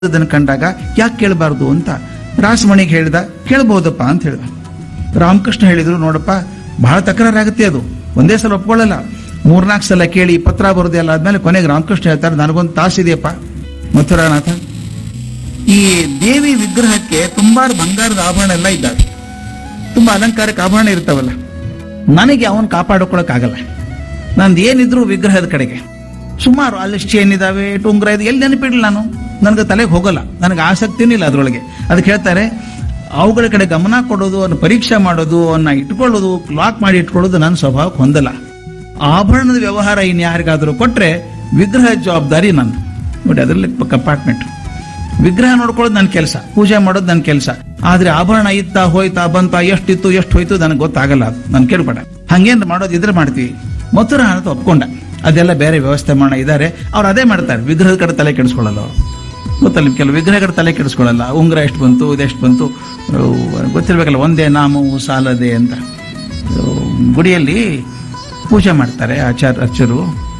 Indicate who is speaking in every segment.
Speaker 1: ಅದನ್ನು ಕಂಡಾಗ ಯಾಕೆ ಕೇಳಬಾರ್ದು ಅಂತ ರಾಸಮಣಿಗೆ ಹೇಳಿದ ಕೇಳ್ಬಹುದಪ್ಪ ಅಂತ ಹೇಳಿದ ರಾಮಕೃಷ್ಣ ಹೇಳಿದ್ರು ನೋಡಪ್ಪ ಬಹಳ ತಕರಾರಾಗುತ್ತೆ ಅದು ಒಂದೇ ಸಲ ಒಪ್ಕೊಳ್ಳಲ್ಲ ಮೂರ್ನಾಲ್ಕು ಸಲ ಕೇಳಿ ಪತ್ರ ಬರೋದು ಎಲ್ಲ ಆದ್ಮೇಲೆ ಕೊನೆಗೆ ರಾಮಕೃಷ್ಣ ಹೇಳ್ತಾರೆ ನನಗೊಂದು ತಾಸಿದೆಯಪ್ಪ ಮಥುರಾನಾಥ ಈ ದೇವಿ ವಿಗ್ರಹಕ್ಕೆ ತುಂಬಾ ಬಂಗಾರದ ಆಭರಣ ಎಲ್ಲ ಇದ್ದಾವೆ ತುಂಬಾ ಅಲಂಕಾರಕ್ಕೆ ಆಭರಣ ಇರ್ತಾವಲ್ಲ ನನಗೆ ಅವನ್ ಕಾಪಾಡ್ಕೊಳಕ್ಕಾಗಲ್ಲ ನಂದು ಏನಿದ್ರು ವಿಗ್ರಹದ ಕಡೆಗೆ ಸುಮಾರು ಅಲ್ಲಿ ಚೇನ್ ಇದಾವೆ ಟುಂಗ್ರ ಇದೆ ಎಲ್ಲಿ ನೆನಪಿಡ್ಲಿ ನಾನು ನನಗೆ ತಲೆಗೆ ಹೋಗಲ್ಲ ನನಗೆ ಆಸಕ್ತಿನೂ ಇಲ್ಲ ಅದರೊಳಗೆ ಅದಕ್ಕೆ ಹೇಳ್ತಾರೆ ಅವುಗಳ ಕಡೆ ಗಮನ ಕೊಡೋದು ಅನ್ನು ಪರೀಕ್ಷೆ ಮಾಡೋದು ಅವನ್ನ ಇಟ್ಕೊಳ್ಳೋದು ಲಾಕ್ ಮಾಡಿ ಇಟ್ಕೊಳ್ಳೋದು ನನ್ನ ಸ್ವಭಾವಕ್ಕೆ ಹೊಂದಲ್ಲ ಆಭರಣದ ವ್ಯವಹಾರ ಇನ್ನು ಯಾರಿಗಾದರೂ ಕೊಟ್ರೆ ವಿಗ್ರಹ ಜವಾಬ್ದಾರಿ ನಂದು ನೋಡಿ ಅದರಲ್ಲಿ ಕಂಪಾರ್ಟ್ಮೆಂಟ್ ವಿಗ್ರಹ ನೋಡ್ಕೊಳ್ಳೋದು ನನ್ನ ಕೆಲಸ ಪೂಜೆ ಮಾಡೋದು ನನ್ನ ಕೆಲಸ ಆದ್ರೆ ಆಭರಣ ಇತ್ತ ಹೋಯ್ತಾ ಬಂತ ಎಷ್ಟಿತ್ತು ಎಷ್ಟು ಹೋಯ್ತು ನನಗೆ ಗೊತ್ತಾಗಲ್ಲ ಅದು ನಾನು ಕೇಳ್ಬೇಡ ಹಂಗೇನು ಮಾಡೋದು ಇದ್ರೆ ಮಾಡ್ತೀವಿ ಮಥುರಾ ಅಂತ ಒಪ್ಕೊಂಡ ಅದೆಲ್ಲ ಬೇರೆ ವ್ಯವಸ್ಥೆ ಮಾಡ ಇದ್ದಾರೆ ಅವ್ರು ಅದೇ ಮಾಡ್ತಾರೆ ವಿಗ್ರಹದ ಕಡೆ ತಲೆ ಕೆಡಿಸ್ಕೊಳ್ಳಲ್ಲ ಅವರು ಗೊತ್ತಲ್ಲ ನಿಮ್ಗೆ ಕೆಲವು ವಿಗ್ರಹಗಳ ತಲೆ ಕೆಡಿಸ್ಕೊಳ್ಳಲ್ಲ ಉಂಗುರ ಎಷ್ಟು ಬಂತು ಇದೆಷ್ಟು ಬಂತು ಅಹ್, ಗೊತ್ತಿರ್ಬೇಕಲ್ಲ ಒಂದೇ ನಾಮವು ಸಾಲದೆ ಅಂತ ಅಹ್, ಗುಡಿಯಲ್ಲಿ ಪೂಜೆ ಮಾಡ್ತಾರೆ ಆಚಾರ ಅರ್ಚರು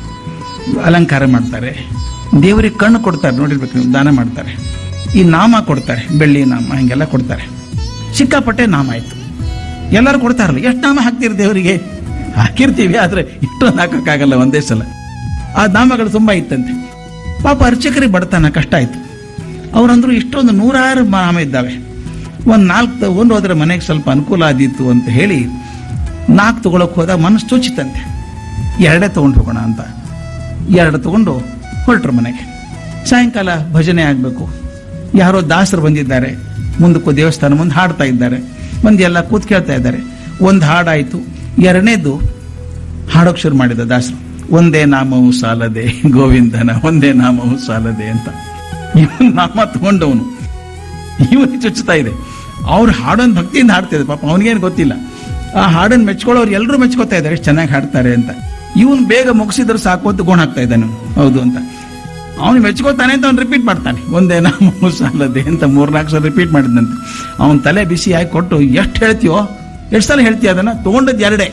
Speaker 1: ಅಲಂಕಾರ ಮಾಡ್ತಾರೆ ದೇವರಿಗೆ ಕಣ್ಣು ಕೊಡ್ತಾರೆ ನೋಡಿರ್ಬೇಕು ನೀವು ದಾನ ಮಾಡ್ತಾರೆ ಈ ನಾಮ ಕೊಡ್ತಾರೆ ಬೆಳ್ಳಿ ನಾಮ ಹಿಂಗೆಲ್ಲ ಕೊಡ್ತಾರೆ ಸಿಕ್ಕಾಪಟ್ಟೆ ನಾಮ ಆಯ್ತು ಎಲ್ಲರೂ ಕೊಡ್ತಾರಲ್ಲ ಎಷ್ಟು ನಾಮ ಹಾಕ್ತೀರಿ ದೇವರಿಗೆ ಹಾಕಿರ್ತೀವಿ ಆದ್ರೆ ಇಷ್ಟೊಂದು ಹಾಕಕ್ಕಾಗಲ್ಲ ಒಂದೇ ಸಲ ಆ ನಾಮಗಳು ತುಂಬಾ ಇತ್ತಂತೆ ಪಾಪ ಅರ್ಚಕರಿಗೆ ಬಡತನ ಕಷ್ಟ ಆಯ್ತು ಅವ್ರಂದ್ರು ಇಷ್ಟೊಂದು ನೂರಾರು ನಾಮ ಇದ್ದಾವೆ ಒಂದ್ ನಾಲ್ಕು ತಗೊಂಡು ಹೋದ್ರೆ ಮನೆಗೆ ಸ್ವಲ್ಪ ಅನುಕೂಲ ಆದೀತು ಅಂತ ಹೇಳಿ ನಾಲ್ಕು ತಗೊಳಕ್ ಹೋದಾಗ ಮನಸ್ಸು ಚುಚ್ಚಿತಂತೆ ಎರಡೇ ತಗೊಂಡು ಹೋಗೋಣ ಅಂತ ಎರಡು ತಗೊಂಡು ಹೊರಟ್ರು ಮನೆಗೆ ಸಾಯಂಕಾಲ ಭಜನೆ ಆಗಬೇಕು ಯಾರೋ ದಾಸರು ಬಂದಿದ್ದಾರೆ ಮುಂದಕ್ಕೂ ದೇವಸ್ಥಾನ ಮುಂದೆ ಹಾಡ್ತಾ ಇದ್ದಾರೆ ಮಂದಿ ಎಲ್ಲ ಕೂತ್ ಕೇಳ್ತಾ ಇದ್ದಾರೆ ಒಂದು ಹಾಡಾಯ್ತು ಎರಡನೇದು ಹಾಡೋಕ್ ಶುರು ಮಾಡಿದ ದಾಸರು ಒಂದೇ ನಾಮವು ಸಾಲದೆ ಗೋವಿಂದನ ಒಂದೇ ನಾಮವು ಸಾಲದೆ ಅಂತ ಇವನ್ ನಾಮ ತಗೊಂಡವನು ಇವನಿಗೆ ಚುಚ್ಚುತ್ತಾ ಇದೆ ಅವ್ರು ಹಾಡೋನ್ ಭಕ್ತಿಯಿಂದ ಹಾಡ್ತಿದ್ದಾರೆ ಪಾಪ ಅವನಿಗೇನು ಗೊತ್ತಿಲ್ಲ ಆ ಹಾಡನ್ನು ಮೆಚ್ಕೊಳ್ಳೋರು ಎಲ್ಲರೂ ಮೆಚ್ಕೋತಾ ಇದ್ದಾರೆ ಎಷ್ಟು ಚೆನ್ನಾಗಿ ಹಾಡ್ತಾರೆ ಅಂತ ಇವನು ಬೇಗ ಮುಗಿಸಿದ್ರು ಸಾಕು ಅಂತ ಗೋಣ ಹಾಕ್ತಾ ಇದ್ದಾನೆ ಅವ್ನು. ಹೌದು ಅಂತ ಅವನು ಮೆಚ್ಕೋತಾನೆ ಅಂತ ಅವ್ನು ರಿಪೀಟ್ ಮಾಡ್ತಾನೆ ಒಂದೇ ನಾಮ ಸಾಲದೆ ಅಂತ ಮೂರ್ನಾಲ್ಕು ಸಲ ರಿಪೀಟ್ ಮಾಡಿದಂತೆ ಅವನ ತಲೆ ಬಿಸಿ ಹಾಕಿ ಕೊಟ್ಟು ಎಷ್ಟು ಹೇಳ್ತೀಯೋ ಎಷ್ಟು ಸಲ ಹೇಳ್ತೀಯ ಅದನ್ನ ತಗೊಂಡದ್ದು ಎರಡೇ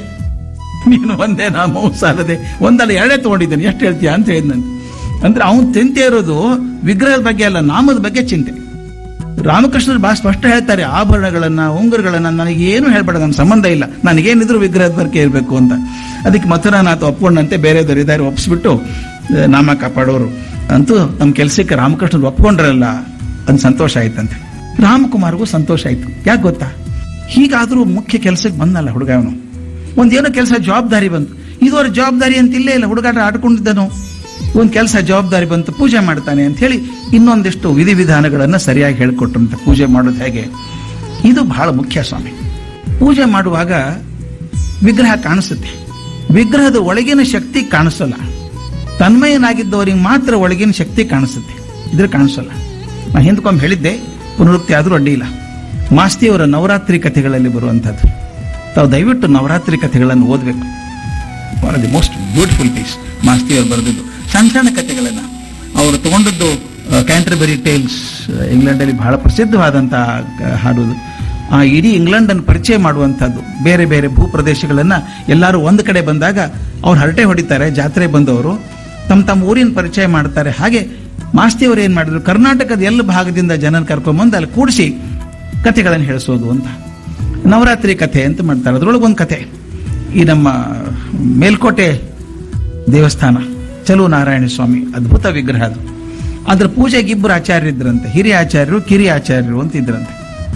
Speaker 1: ನೀನು ಒಂದೇ ನಾಮವು ಸಾಲದೆ ಒಂದಲ್ಲ ಎರಡೇ ತಗೊಂಡಿದ್ದೇನೆ ಎಷ್ಟು ಹೇಳ್ತೀಯ ಅಂತ ಹೇಳಿದಂತೆ ಅಂದ್ರೆ ಅವನು ಚಿಂತೆ ಇರೋದು ವಿಗ್ರಹದ ಬಗ್ಗೆ ಅಲ್ಲ ನಾಮದ ಬಗ್ಗೆ ಚಿಂತೆ ರಾಮಕೃಷ್ಣರು ಬಹಳ ಸ್ಪಷ್ಟ ಹೇಳ್ತಾರೆ ಆಭರಣಗಳನ್ನ ಉಂಗುರಗಳನ್ನ ನನಗೆ ಏನು ಹೇಳ್ಬೇಡ ನನ್ನ ಸಂಬಂಧ ಇಲ್ಲ ನನಗೇನಿದ್ರು ವಿಗ್ರಹದ ಬಗ್ಗೆ ಇರಬೇಕು ಅಂತ ಅದಕ್ಕೆ ಮಥುರಾನಾಥ ಒಪ್ಕೊಂಡಂತೆ ಬೇರೆದವರು ಇದ್ದಾರೆ ಒಪ್ಪಿಸ್ಬಿಟ್ಟು ಆ, ನಾಮ ಕಾಪಾಡೋರು ಅಂತೂ ನಮ್ಮ ಕೆಲಸಕ್ಕೆ ರಾಮಕೃಷ್ಣರು ಒಪ್ಕೊಂಡ್ರಲ್ಲ ಅಂತ ಸಂತೋಷ ಆಯ್ತಂತೆ ರಾಮಕುಮಾರ್ಗೂ ಸಂತೋಷ ಆಯ್ತು ಯಾಕೆ ಗೊತ್ತಾ ಹೀಗಾದ್ರೂ ಮುಖ್ಯ ಕೆಲಸಕ್ಕೆ ಬಂದಲ್ಲ ಹುಡುಗ ಅವನು ಒಂದೇನೋ ಕೆಲಸ ಜವಾಬ್ದಾರಿ ಬಂತು ಇದುವರೆ ಜವಾಬ್ದಾರಿ ಅಂತ ಇಲ್ಲೇ ಇಲ್ಲ ಹುಡುಗಾಟ ಆಡ್ಕೊಂಡಿದ್ದನು ಒಂದು ಕೆಲಸ ಜವಾಬ್ದಾರಿ ಬಂತು ಪೂಜೆ ಮಾಡ್ತಾನೆ ಅಂತ ಹೇಳಿ ಇನ್ನೊಂದಿಷ್ಟು ವಿಧಿವಿಧಾನಗಳನ್ನು ಸರಿಯಾಗಿ ಹೇಳಿಕೊಟ್ರಂತೆ ಪೂಜೆ ಮಾಡೋದು ಹೇಗೆ ಇದು ಬಹಳ ಮುಖ್ಯ ಸ್ವಾಮಿ ಪೂಜೆ ಮಾಡುವಾಗ ವಿಗ್ರಹ ಕಾಣಿಸುತ್ತೆ ವಿಗ್ರಹದ ಒಳಗಿನ ಶಕ್ತಿ ಕಾಣಿಸಲ್ಲ ತನ್ಮಯನಾಗಿದ್ದವರಿಗೆ ಮಾತ್ರ ಒಳಗಿನ ಶಕ್ತಿ ಕಾಣಿಸುತ್ತೆ ಇದ್ರ ಕಾಣಿಸಲ್ಲ ನಾ ಹಿಂದಕ್ಕೊಮ್ಮೆ ಹೇಳಿದ್ದೆ ಪುನರುಕ್ತಿ ಆದರೂ ಅಡ್ಡಿ ಇಲ್ಲ ಮಾಸ್ತಿಯವರ ನವರಾತ್ರಿ ಕಥೆಗಳಲ್ಲಿ ಬರುವಂಥದ್ದು ತಾವು ದಯವಿಟ್ಟು ನವರಾತ್ರಿ ಕಥೆಗಳನ್ನು ಓದಬೇಕು one of the most beautiful piece ಮಾಸ್ತಿಯವರು ಬರೆದಿದ್ದು ಸಣ್ಣ ಸಣ್ಣ ಕಥೆಗಳನ್ನು ಅವರು ತಗೊಂಡದ್ದು ಕ್ಯಾಂಟರ್ಬರಿ ಟೇಲ್ಸ್ ಇಂಗ್ಲೆಂಡಲ್ಲಿ ಬಹಳ ಪ್ರಸಿದ್ಧವಾದಂತಹ ಕ- ಹಾಡುದು ಆ ಇಡೀ ಇಂಗ್ಲೆಂಡನ್ನು ಪರಿಚಯ ಮಾಡುವಂಥದ್ದು ಬೇರೆ ಬೇರೆ ಭೂ ಪ್ರದೇಶಗಳನ್ನ ಎಲ್ಲರೂ ಒಂದು ಕಡೆ ಬಂದಾಗ ಅವ್ರು ಹರಟೆ ಹೊಡಿತಾರೆ ಜಾತ್ರೆ ಬಂದವರು ತಮ್ಮ ತಮ್ಮ ಊರಿನ ಪರಿಚಯ ಮಾಡ್ತಾರೆ ಹಾಗೆ ಮಾಸ್ತಿಯವರು ಏನ್ ಮಾಡಿದ್ರು ಕರ್ನಾಟಕದ ಎಲ್ಲ ಭಾಗದಿಂದ ಜನನ ಕರ್ಕೊಂಡ್ಬಂದು ಅಲ್ಲಿ ಕೂಡಿಸಿ ಕಥೆಗಳನ್ನು ಹೇಳಿಸೋದು ಅಂತ ನವರಾತ್ರಿ ಕಥೆ ಅಂತ ಮಾಡ್ತಾರೆ ಅದ್ರೊಳಗೆ ಒಂದು ಕಥೆ ಈ ನಮ್ಮ ಮೇಲ್ಕೋಟೆ ದೇವಸ್ಥಾನ ಚಲು ನಾರಾಯಣ ಸ್ವಾಮಿ ಅದ್ಭುತ ವಿಗ್ರಹ ಅದು ಅದ್ರ ಪೂಜೆಗೆ ಇಬ್ಬರು ಆಚಾರ್ಯರಿದ್ರಂತೆ ಹಿರಿಯ ಆಚಾರ್ಯರು ಕಿರಿಯ ಆಚಾರ್ಯರು ಅಂತ ಇದ್ರಂತೆ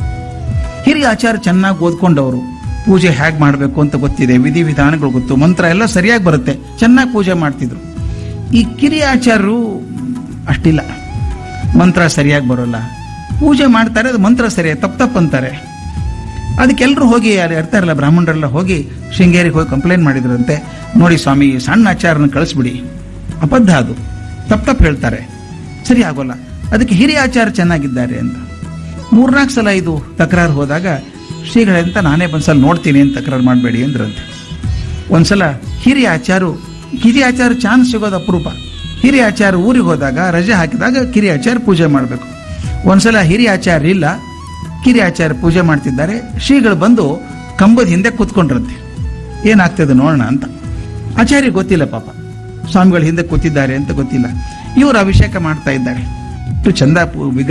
Speaker 1: ಹಿರಿಯ ಆಚಾರ್ಯ ಚೆನ್ನಾಗಿ ಓದ್ಕೊಂಡವರು ಪೂಜೆ ಹೇಗೆ ಮಾಡಬೇಕು ಅಂತ ಗೊತ್ತಿದೆ ವಿಧಿ ವಿಧಾನಗಳು ಗೊತ್ತು ಮಂತ್ರ ಎಲ್ಲ ಸರಿಯಾಗಿ ಬರುತ್ತೆ ಚೆನ್ನಾಗಿ ಪೂಜೆ ಮಾಡ್ತಿದ್ರು ಈ ಕಿರಿಯ ಆಚಾರ್ಯರು ಅಷ್ಟಿಲ್ಲ ಮಂತ್ರ ಸರಿಯಾಗಿ ಬರೋಲ್ಲ ಪೂಜೆ ಮಾಡ್ತಾರೆ ಅದು ಮಂತ್ರ ಸರಿಯಾಗಿ ತಪ್ಪು ತಪ್ಪು ಅಂತಾರೆ ಅದಕ್ಕೆಲ್ಲರೂ ಹೋಗಿ ಯಾರು ಇರ್ತಾರಲ್ಲ ಬ್ರಾಹ್ಮಣರೆಲ್ಲ ಹೋಗಿ ಶೃಂಗೇರಿಗೆ ಹೋಗಿ ಕಂಪ್ಲೇಂಟ್ ಮಾಡಿದ್ರಂತೆ ನೋಡಿ ಸ್ವಾಮಿ ಈ ಸಣ್ಣ ಆಚಾರನ ಕಳಿಸ್ಬಿಡಿ ಅಬದ್ಧ ಅದು ತಪ್ಪು ತಪ್ಪು ಹೇಳ್ತಾರೆ ಸರಿ ಆಗೋಲ್ಲ ಅದಕ್ಕೆ ಹಿರಿಯ ಆಚಾರ ಚೆನ್ನಾಗಿದ್ದಾರೆ ಅಂತ ಮೂರ್ನಾಲ್ಕು ಸಲ ಇದು ತಕರಾರು ಹೋದಾಗ ಶ್ರೀಗಳಂತ ನಾನೇ ಒಂದ್ಸಲ ನೋಡ್ತೀನಿ ಅಂತ ತಕರಾರು ಮಾಡಬೇಡಿ ಅಂದ್ರಂತೆ ಒಂದ್ಸಲ ಹಿರಿಯ ಆಚಾರು ಹಿರಿಯ ಆಚಾರ ಚಾನ್ಸ್ ಸಿಗೋದು ಅಪರೂಪ ಹಿರಿಯ ಆಚಾರ ಊರಿಗೆ ಹೋದಾಗ ರಜೆ ಹಾಕಿದಾಗ ಕಿರಿಯ ಆಚಾರ ಪೂಜೆ ಮಾಡಬೇಕು ಒಂದ್ಸಲ ಹಿರಿಯ ಆಚಾರ ಇಲ್ಲ ಕಿರಿಯ ಆಚಾರ ಪೂಜೆ ಮಾಡ್ತಿದ್ದಾರೆ ಶ್ರೀಗಳು ಬಂದು ಕಂಬದ ಹಿಂದೆ ಕೂತ್ಕೊಂಡ್ರಂತೆ ಏನಾಗ್ತದೆ ನೋಡೋಣ ಅಂತ ಆಚಾರ್ಯ ಗೊತ್ತಿಲ್ಲ ಪಾಪ ಸ್ವಾಮಿಗಳು ಹಿಂದೆ ಕೂತಿದ್ದಾರೆ ಅಂತ ಗೊತ್ತಿಲ್ಲ ಇವರು ಅಭಿಷೇಕ ಮಾಡ್ತಾ ಇದ್ದಾರೆ ಎಷ್ಟು ಚಂದ ಪು- ವಿಗ್ರಹ